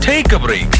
Take a break.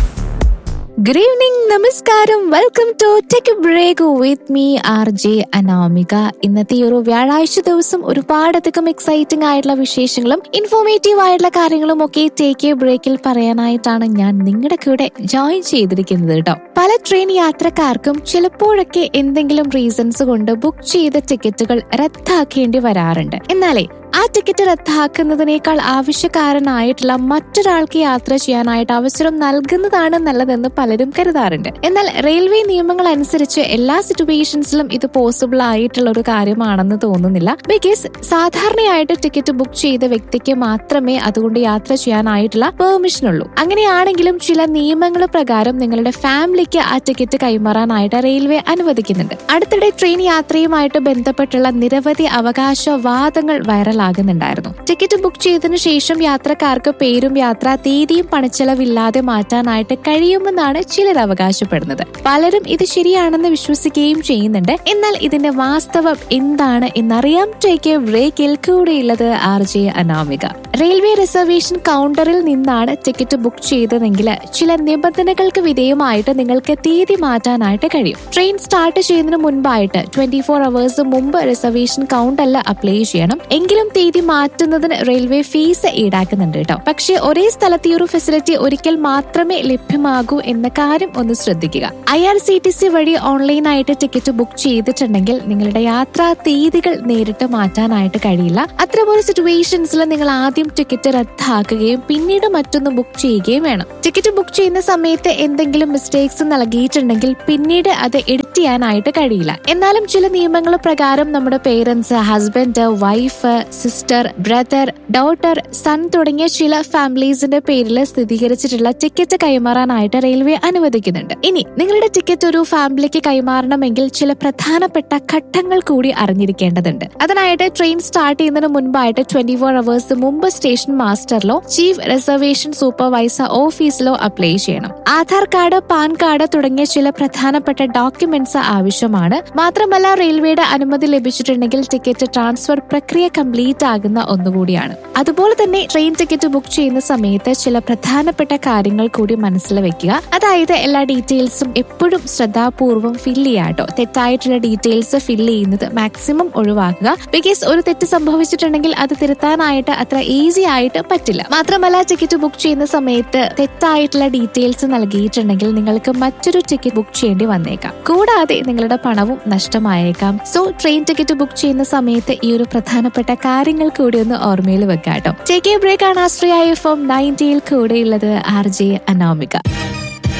Good evening നമസ്കാരം welcome to take break with me R J Anamika ഇന്നത്തെ ഈ ഒരു വ്യാഴാഴ്ച ദിവസം ഒരുപാടധികം എക്സൈറ്റിംഗ് ആയിട്ടുള്ള വിശേഷങ്ങളും ഇൻഫോർമേറ്റീവ് ആയിട്ടുള്ള കാര്യങ്ങളും ഒക്കെ ടേക്ക് എ ബ്രേക്കിൽ പറയാനായിട്ടാണ് ഞാൻ നിങ്ങളുടെ കൂടെ ജോയിൻ ചെയ്തിരിക്കുന്നത് കേട്ടോ പല ട്രെയിൻ യാത്രക്കാർക്കും ചിലപ്പോഴൊക്കെ എന്തെങ്കിലും റീസൺസ് കൊണ്ട് ബുക്ക് ചെയ്ത ടിക്കറ്റുകൾ റദ്ദാക്കേണ്ടി വരാറുണ്ട് എന്നാലേ ആ ടിക്കറ്റ് റദ്ദാക്കുന്നതിനേക്കാൾ ആവശ്യക്കാരനായിട്ടുള്ള മറ്റൊരാൾക്ക് യാത്ര ചെയ്യാനായിട്ട് അവസരം നൽകുന്നതാണ് നല്ലതെന്ന് പലരും കരുതാറുണ്ട് എന്നാൽ റെയിൽവേ നിയമങ്ങൾ അനുസരിച്ച് എല്ലാ സിറ്റുവേഷൻസിലും ഇത് പോസിബിൾ ആയിട്ടുള്ള ഒരു കാര്യമാണെന്ന് തോന്നുന്നില്ല ബിക്കോസ് സാധാരണയായിട്ട് ടിക്കറ്റ് ബുക്ക് ചെയ്ത വ്യക്തിക്ക് മാത്രമേ അതുകൊണ്ട് യാത്ര ചെയ്യാനായിട്ടുള്ള പെർമിഷൻ ഉള്ളൂ അങ്ങനെയാണെങ്കിലും ചില നിയമങ്ങൾ പ്രകാരം നിങ്ങളുടെ ഫാമിലിക്ക് ആ ടിക്കറ്റ് കൈമാറാനായിട്ട് റെയിൽവേ അനുവദിക്കുന്നുണ്ട് അടുത്തിടെ ട്രെയിൻ യാത്രയുമായിട്ട് ബന്ധപ്പെട്ടുള്ള നിരവധി അവകാശവാദങ്ങൾ വൈറലാകുന്നുണ്ടായിരുന്നു ടിക്കറ്റ് ബുക്ക് ചെയ്തതിനു ശേഷം യാത്രക്കാർക്ക് പേരും യാത്രാ തീയതിയും പണച്ചെലവില്ലാതെ മാറ്റാനായിട്ട് കഴിയുമെന്നാണ് ചിലർ അവകാശപ്പെടുന്നത് പലരും ഇത് ശരിയാണെന്ന് വിശ്വസിക്കുകയും ചെയ്യുന്നുണ്ട് എന്നാൽ ഇതിന്റെ വാസ്തവം എന്താണ് എന്നറിയാം ടേക്ക് ബ്രേക്കിൽ കൂടെയുള്ളത് R J Anamika railway reservation കൗണ്ടറിൽ നിന്നാണ് ടിക്കറ്റ് ബുക്ക് ചെയ്തതെങ്കിൽ ചില നിബന്ധനകൾക്ക് വിധേയമായിട്ട് നിങ്ങൾക്ക് തീയതി മാറ്റാനായിട്ട് കഴിയും ട്രെയിൻ സ്റ്റാർട്ട് ചെയ്യുന്നതിന് മുൻപായിട്ട് ട്വന്റി ഫോർ അവേഴ്സ് മുമ്പ് റിസർവേഷൻ കൗണ്ടറിൽ അപ്ലൈ ചെയ്യണം എങ്കിലും തീയതി മാറ്റുന്നതിന് റെയിൽവേ ഫീസ് ഈടാക്കുന്നുണ്ട് കേട്ടോ പക്ഷേ ഒരേ സ്ഥലത്ത് ഈ ഒരു ഫെസിലിറ്റി ഒരിക്കൽ മാത്രമേ ലഭ്യമാകൂ എന്ന കാര്യം ഒന്ന് ശ്രദ്ധിക്കുക I R C T C വഴി ഓൺലൈനായിട്ട് ടിക്കറ്റ് ബുക്ക് ചെയ്തിട്ടുണ്ടെങ്കിൽ നിങ്ങളുടെ യാത്രാ തീയതികൾ നേരിട്ട് മാറ്റാനായിട്ട് കഴിയില്ല അത്തരമൊരു സിറ്റുവേഷൻസിൽ നിങ്ങൾ ആദ്യം ടിക്കറ്റ് റദ്ദാക്കുകയും പിന്നീട് മറ്റൊന്ന് ബുക്ക് ചെയ്യുകയും വേണം ടിക്കറ്റ് ബുക്ക് ചെയ്യുന്ന സമയത്ത് എന്തെങ്കിലും മിസ്റ്റേക്സ് നൽകിയിട്ടുണ്ടെങ്കിൽ പിന്നീട് അത് എഡിറ്റ് ചെയ്യാനായിട്ട് കഴിയില്ല എന്നാലും ചില നിയമങ്ങൾ പ്രകാരം നമ്മുടെ parents husband wife sister brother daughter son തുടങ്ങിയ ചില ഫാമിലീസിന്റെ പേരിൽ സ്ഥിരീകരിച്ചിട്ടുള്ള ടിക്കറ്റ് കൈമാറാനായിട്ട് റെയിൽവേ അനുവദിക്കുന്നുണ്ട് ഇനി നിങ്ങളുടെ ടിക്കറ്റ് ഒരു ഫാമിലിക്ക് കൈമാറണമെങ്കിൽ ചില പ്രധാനപ്പെട്ട ഘട്ടങ്ങൾ കൂടി അറിഞ്ഞിരിക്കേണ്ടതുണ്ട് അതിനായിട്ട് ട്രെയിൻ സ്റ്റാർട്ട് ചെയ്യുന്നതിന് മുൻപായിട്ട് ട്വന്റി ഫോർ അവേഴ്സ് മുമ്പ് സ്റ്റേഷൻ മാസ്റ്ററിലോ ചീഫ് റിസർവേഷൻ സൂപ്പർവൈസർ ഓഫീസിലോ അപ്ലൈ ചെയ്യണം ആധാർ കാർഡ് പാൻ കാർഡ് തുടങ്ങിയ ചില പ്രധാനപ്പെട്ട ഡോക്യുമെന്റ്സ് ആവശ്യമാണ് മാത്രമല്ല റെയിൽവേയുടെ അനുമതി ലഭിച്ചിട്ടുണ്ടെങ്കിൽ ടിക്കറ്റ് ട്രാൻസ്ഫർ പ്രക്രിയ കംപ്ലീറ്റ് ആകുന്ന ഒന്നുകൂടിയാണ് അതുപോലെ തന്നെ ട്രെയിൻ ടിക്കറ്റ് ബുക്ക് ചെയ്യുന്ന സമയത്ത് ചില പ്രധാനപ്പെട്ട കാര്യങ്ങൾ കൂടി മനസ്സിൽ വെക്കുക അതായത് എല്ലാ ഡീറ്റെയിൽസും എപ്പോഴും ശ്രദ്ധാപൂർവം ഫില്ല് ചെയ്യാട്ടോ തെറ്റായിട്ടുള്ള ഡീറ്റെയിൽസ് ഫില്ല് ചെയ്യുന്നത് മാക്സിമം ഒഴിവാക്കുക ബിക്കോസ് ഒരു തെറ്റ് സംഭവിച്ചിട്ടുണ്ടെങ്കിൽ അത് തിരുത്താനായിട്ട് അത്ര ഈസി ആയിട്ട് പറ്റില്ല മാത്രമല്ല ടിക്കറ്റ് ബുക്ക് ചെയ്യുന്ന സമയത്ത് തെറ്റായിട്ടുള്ള ഡീറ്റെയിൽസ് നൽകിയിട്ടുണ്ടെങ്കിൽ നിങ്ങൾക്ക് മറ്റൊരു ടിക്കറ്റ് ബുക്ക് ചെയ്യേണ്ടി വന്നേക്കാം കൂടാതെ നിങ്ങളുടെ പണവും നഷ്ടമായേക്കാം സോ ട്രെയിൻ ടിക്കറ്റ് ബുക്ക് ചെയ്യുന്ന സമയത്ത് ഈ ഒരു പ്രധാനപ്പെട്ട കാര്യങ്ങൾ കൂടി ഒന്ന് ഓർമ്മയിൽ വെക്കാട്ടോ ടേക്ക് എ ബ്രേക്ക് ആണ് ആശ്രയ എഫ് എം നയൻറ്റിയിൽ കൂടെയുള്ളത് ആർ ജെ അനാമിക